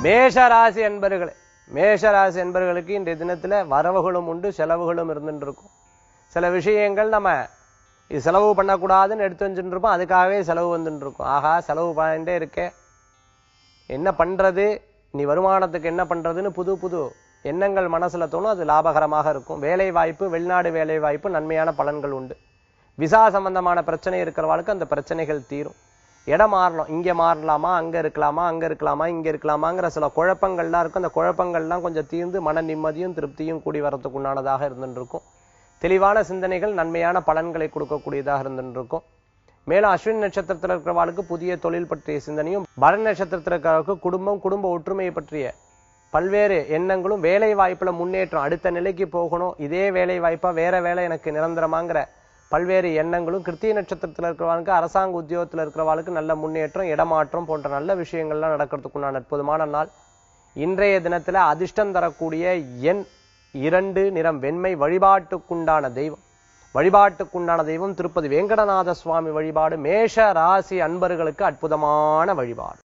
மேஷ ராசி அன்பர்களே மேஷ ராசி அன்பர்களுக்கு இன்றைய தினத்துல வரவுகளும் உண்டு செலவுகளும் இருந்துட்டு இருக்கும் சில விஷயங்கள் நம்ம இது செலவு பண்ணக்கூடாதுன்னு எடுத்து வச்சுட்டு இருப்போம் அதுக்காகவே செலவு வந்துட்டு இருக்கும் ஆஹா செலவு பண்ணிட்டே இருக்கே என்ன பண்றது நீ வருமானத்துக்கு என்ன பண்றதுன்னு புது புது எண்ணங்கள் மனசுல தோணும் அது லாபகரமாக இருக்கும் வேலை வாய்ப்பு வெளிநாடு வேலை வாய்ப்பு நன்மையான பலன்கள் உண்டு விசா சம்பந்தமான பிரச்சனை இருக்கிறவாளுக்கு அந்த பிரச்சனைகள் தீரும் இடம் மாறணும் இங்க மாறலாமா அங்க இருக்கலாமா அங்க இருக்கலாமா இங்க இருக்கலாமாங்கிற சில குழப்பங்கள்லாம் இருக்கும் அந்த குழப்பங்கள்லாம் கொஞ்சம் தீர்ந்து மன நிம்மதியும் திருப்தியும் கூடி வரத்துக்கு உண்டானதாக இருந்துட்டு இருக்கும் தெளிவான சிந்தனைகள் நன்மையான பலன்களை கொடுக்கக்கூடியதாக இருந்துட்டு இருக்கும் மேலும் அஸ்வின் நட்சத்திரத்தில் இருக்கிறவாளுக்கு புதிய தொழில் பற்றிய சிந்தனையும் பரண நட்சத்திரத்தில் இருக்கிறவருக்கு குடும்பம் குடும்ப ஒற்றுமையை பற்றிய பல்வேறு எண்ணங்களும் வேலை வாய்ப்புல முன்னேற்றம் அடுத்த நிலைக்கு போகணும் இதே வேலை வாய்ப்பா வேற வேலை எனக்கு நிரந்தரமாங்கிற பல்வேறு எண்ணங்களும் கிருத்திய நட்சத்திரத்தில் இருக்கிறவங்களுக்கு அரசாங்க உத்தியோகத்தில் இருக்கிறவங்களுக்கு நல்ல முன்னேற்றம் இடமாற்றம் போன்ற நல்ல விஷயங்கள்லாம் நடக்கிறதுக்குண்டான அற்புதமான நாள் இன்றைய தினத்துல அதிர்ஷ்டம் தரக்கூடிய எண் இரண்டு நிறம் வெண்மை வழிபாட்டுக்குண்டான தெய்வம் வழிபாட்டுக்குண்டான தெய்வம் திருப்பதி வேங்கடநாத சுவாமி வழிபாடு மேஷ ராசி அன்பர்களுக்கு அற்புதமான வழிபாடு